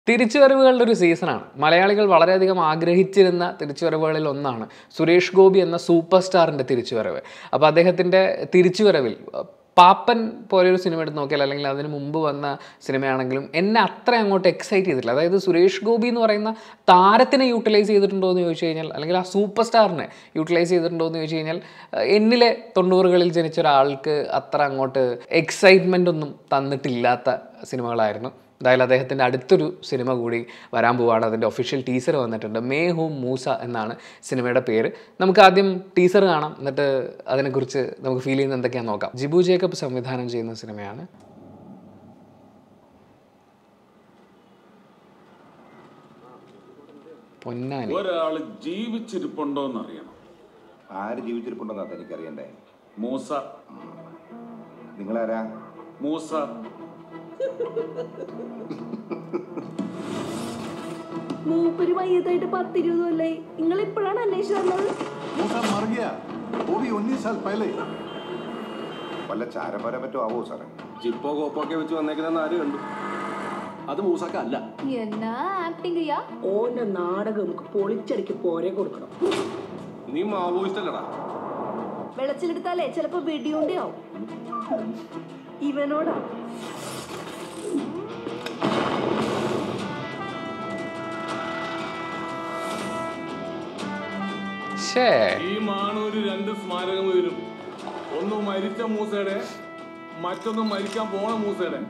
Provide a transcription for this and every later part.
തിരിച്ചുവരവുകളുടെ ഒരു സീസണാണ് മലയാളികൾ വളരെയധികം ആഗ്രഹിച്ചിരുന്ന തിരിച്ചുവരവുകളിൽ ഒന്നാണ് സുരേഷ് ഗോപി എന്ന സൂപ്പർ സ്റ്റാറിൻ്റെ തിരിച്ചുവരവ് അപ്പോൾ അദ്ദേഹത്തിൻ്റെ തിരിച്ചുവരവിൽ അഹ്, പാപ്പൻ പോലെയൊരു സിനിമ എടുത്ത് നോക്കിയാൽ അല്ലെങ്കിൽ അതിന് മുമ്പ് വന്ന സിനിമയാണെങ്കിലും എന്നെ അത്ര അങ്ങോട്ട് എക്സൈറ്റ് ചെയ്തിട്ടില്ല അതായത് സുരേഷ് ഗോപി എന്ന് പറയുന്ന താരത്തിനെ യൂട്ടിലൈസ് ചെയ്തിട്ടുണ്ടോ എന്ന് ചോദിച്ചു കഴിഞ്ഞാൽ അല്ലെങ്കിൽ ആ സൂപ്പർ സ്റ്റാറിനെ യൂട്ടിലൈസ് ചെയ്തിട്ടുണ്ടോ എന്ന് ചോദിച്ചു കഴിഞ്ഞാൽ അഹ്, എന്നിലെ തൊണ്ണൂറുകളിൽ ജനിച്ച ഒരാൾക്ക് അത്ര അങ്ങോട്ട് എക്സൈറ്റ്മെൻ്റ് ഒന്നും തന്നിട്ടില്ലാത്ത സിനിമകളായിരുന്നു എന്തായാലും അദ്ദേഹത്തിൻ്റെ അടുത്തൊരു സിനിമ കൂടി വരാൻ പോവാണ് അതിൻ്റെ ഒഫീഷ്യൽ ടീസർ വന്നിട്ടുണ്ട് മേ ഹൂം മൂസ എന്നാണ് സിനിമയുടെ പേര് നമുക്ക് ആദ്യം ടീസർ കാണാം എന്നിട്ട് അതിനെക്കുറിച്ച് നമുക്ക് ഫീൽ ചെയ്യുന്ന എന്തൊക്കെയാണെന്ന് നോക്കാം ജിബു ജേക്കബ് സംവിധാനം ചെയ്യുന്ന സിനിമയാണ് പൊന്നാനി ഒരാള് ജീവിച്ചിരിപ്പുണ്ടോ എന്നറിയണം ആര് ജീവിച്ചിരിപ്പുണ്ടെന്നാ തനിക്കറിയണ്ടേ മൂസ നിങ്ങളാരാ മൂസ മൂപ്പര് മയ്യത്തായിട്ട് പത്തിരുപത് കൊല്ലായി നിങ്ങൾ ഇപ്പോഴാണ് അന്വേഷിച്ചു തന്നത് मूसा मर गया वो भी उन्नीस साल पहले വല്ല ചാരപ്പര പറ്റോ ആവോ സാറേ ജിപ്പോ കോപ്പൊക്കെ വെച്ച് വന്നേക്കുന്ന ആര് കണ്ടു അത് മൂസക്കല്ല എന്നാ ആക്ടിങ് ചെയ്യാ ഓന്റെ നാടകം നമുക്ക് പൊളിച്ചടിക്ക് പോരെ കൊടുക്കണം നീ മാവോയിസ്റ്റ് അല്ലടാ വെളച്ചിലെടുത്താലേ ചിലപ്പോ വെടിയുണ്ടാവും ഇവനോടാ ഷേ ഈ മാണൂര് രണ്ട് സ്മാരകം വരും ഒന്ന് മരിച്ച മൂസയുടെ മറ്റൊന്ന് മരിക്കാൻ പോണ മൂസയുടെ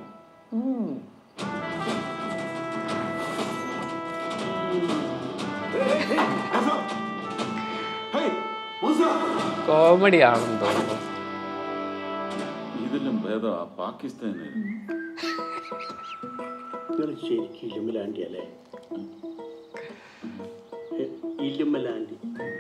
കോമഡി ആണെന്ന് തോന്നുന്നു ഇതിലും ഭേദം ആ പാകിസ്ഥാന് നിങ്ങൾ ശരിക്കും ഇല്ലുമ്മലാണ്ടി അല്ലേ ഇല്ലുമ്മലാണ്ടി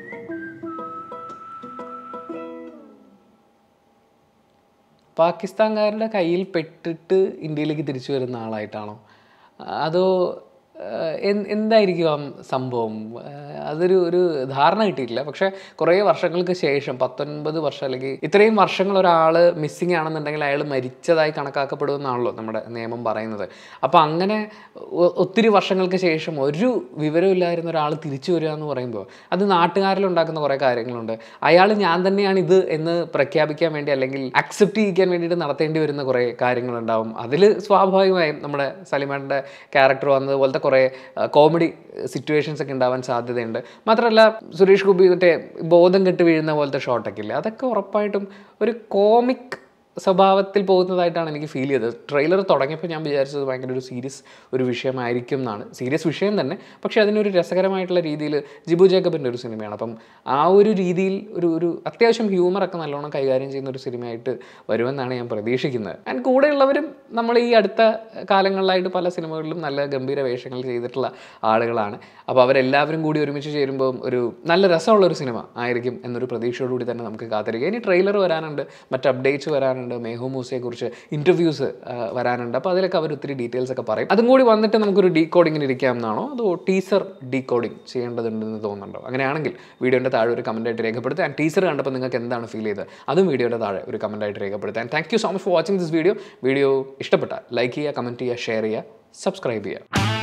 പാകിസ്ഥാൻകാരുടെ കയ്യിൽ പെട്ടിട്ട് ഇന്ത്യയിലേക്ക് തിരിച്ചു വരുന്ന ആളായിട്ടാണോ അതോ ആഹ്, എന്ത് എന്തായിരിക്കും ആ സംഭവം ആഹ്, അതൊരു ഒരു ധാരണ കിട്ടിയിട്ടില്ല പക്ഷേ കുറേ വർഷങ്ങൾക്ക് ശേഷം പത്തൊൻപത് വർഷം അല്ലെങ്കിൽ ഇത്രയും വർഷങ്ങൾ ഒരാൾ മിസ്സിങ് ആണെന്നുണ്ടെങ്കിൽ അയാൾ മരിച്ചതായി കണക്കാക്കപ്പെടുമെന്നാണല്ലോ നമ്മുടെ നിയമം പറയുന്നത് അപ്പോൾ അങ്ങനെ ഒ- ഒത്തിരി വർഷങ്ങൾക്ക് ശേഷം ഒരു വിവരമില്ലായിരുന്ന ഒരാൾ തിരിച്ചു വരിക എന്ന് പറയുമ്പോൾ അത് നാട്ടുകാരിൽ ഉണ്ടാക്കുന്ന കുറേ കാര്യങ്ങളുണ്ട് അയാൾ ഞാൻ തന്നെയാണ് ഇത് എന്ന് പ്രഖ്യാപിക്കാൻ വേണ്ടി അല്ലെങ്കിൽ അക്സെപ്റ്റ് ചെയ്യിക്കാൻ വേണ്ടിയിട്ട് നടത്തേണ്ടി വരുന്ന കുറേ കാര്യങ്ങളുണ്ടാവും അതിൽ സ്വാഭാവികമായും നമ്മുടെ സലിമാൻ്റെ ക്യാരക്ടർ വന്നതുപോലത്തെ കുറേ കോമഡി സിറ്റുവേഷൻസ് ഒക്കെ ഉണ്ടാവാൻ സാധ്യതയുണ്ട് മാത്രമല്ല സുരേഷ് ഗോപി മറ്റേ ബോധം കെട്ട് വീഴുന്ന പോലത്തെ ഷോട്ടൊക്കെ ഇല്ലേ അതൊക്കെ ഉറപ്പായിട്ടും ഒരു കോമിക് സ്വഭാവത്തിൽ പോകുന്നതായിട്ടാണ് എനിക്ക് ഫീൽ ചെയ്തത് ട്രെയിലർ തുടങ്ങിയപ്പോൾ ഞാൻ വിചാരിച്ചത് ഭയങ്കര ഒരു സീരിയസ് ഒരു വിഷയമായിരിക്കും എന്നാണ് സീരിയസ് വിഷയം തന്നെ പക്ഷേ അതിനൊരു രസകരമായിട്ടുള്ള രീതിയിൽ ജിബു ജേക്കബിൻ്റെ ഒരു സിനിമയാണ് അപ്പം ആ ഒരു രീതിയിൽ ഒരു ഒരു അത്യാവശ്യം ഹ്യൂമറൊക്കെ നല്ലോണം കൈകാര്യം ചെയ്യുന്ന ഒരു സിനിമയായിട്ട് വരുമെന്നാണ് ഞാൻ പ്രതീക്ഷിക്കുന്നത് ആൻഡ് കൂടെയുള്ളവരും നമ്മൾ ഈ അടുത്ത കാലങ്ങളിലായിട്ട് പല സിനിമകളിലും നല്ല ഗംഭീര വേഷങ്ങൾ ചെയ്തിട്ടുള്ള ആളുകളാണ് അപ്പോൾ അവരെല്ലാവരും കൂടി ഒരുമിച്ച് ചേരുമ്പോൾ ഒരു നല്ല രസമുള്ള ഒരു സിനിമ ആയിരിക്കും എന്നൊരു പ്രതീക്ഷയോടുകൂടി തന്നെ നമുക്ക് കാത്തിരിക്കുക ഇനി ട്രെയിലർ വരാനുണ്ട് മറ്റ് അപ്ഡേറ്റ്സ് വരാനുണ്ട് മേഹു മൂസയെക്കുറിച്ച് ഇൻ്റർവ്യൂസ് വരാനുണ്ട് അപ്പോൾ അതിലൊക്കെ അവർ ഒത്തിരി ഡീറ്റെയിൽസ് ഒക്കെ പറയും അതും കൂടി വന്നിട്ട് നമുക്കൊരു ഡീ കോഡിങ്ങിന് ഇരിക്കാം എന്നാണോ അതോ ടീസർ ഡീ കോഡിങ് ചെയ്യേണ്ടതുണ്ടെന്ന് തോന്നുന്നുണ്ടോ അങ്ങനെയാണെങ്കിൽ വീഡിയോൻ്റെ താഴെ ഒരു കമൻറ്റായിട്ട് രേഖപ്പെടുത്തുക ആൻഡ് ടീസർ കണ്ടപ്പോൾ നിങ്ങൾക്ക് എന്താണ് ഫീൽ ചെയ്തത് അതും വീഡിയോയുടെ താഴെ ഒരു കമൻറ്റായിട്ട് രേഖപ്പെടുത്താൻ thank you so much for watching this video video ഇഷ്ടപ്പെട്ടാൽ ലൈക്ക് ചെയ്യുക കമൻറ്റ് ചെയ്യുക ഷെയർ ചെയ്യുക സബ്സ്ക്രൈബ് ചെയ്യുക